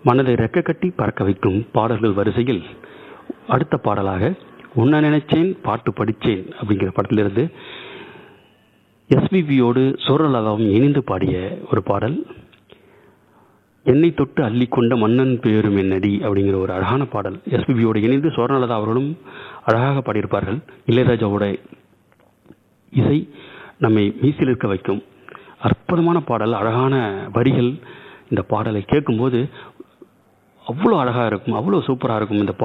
மனதை ரெக்க கட்டி பறக்க வைக்கும் பாடல்கள் வரிசையில் அடுத்த பாடலாக உன்ன நினைச்சேன் பாட்டு படிச்சேன் அப்படிங்கிற படத்திலிருந்து எஸ்பிபியோடு சோரலதாவும் இணைந்து பாடிய ஒரு பாடல் என்னை தொட்டு அள்ளிக்கொண்ட மன்னன் பேரும் என்னடி அப்படிங்கிற ஒரு அழகான பாடல் எஸ்பிபியோடு இணைந்து சோரலதா அவர்களும் அழகாக பாடியிருப்பார்கள் இளையராஜாவோட இசை நம்மை மீசில் இருக்க வைக்கும் அற்புதமான பாடல் அழகான வரிகள் இந்த பாடலை கேட்கும்போது அவ்வளோ அழகாக இருக்கும் அவ்வளோ சூப்பராக இருக்கும் இந்த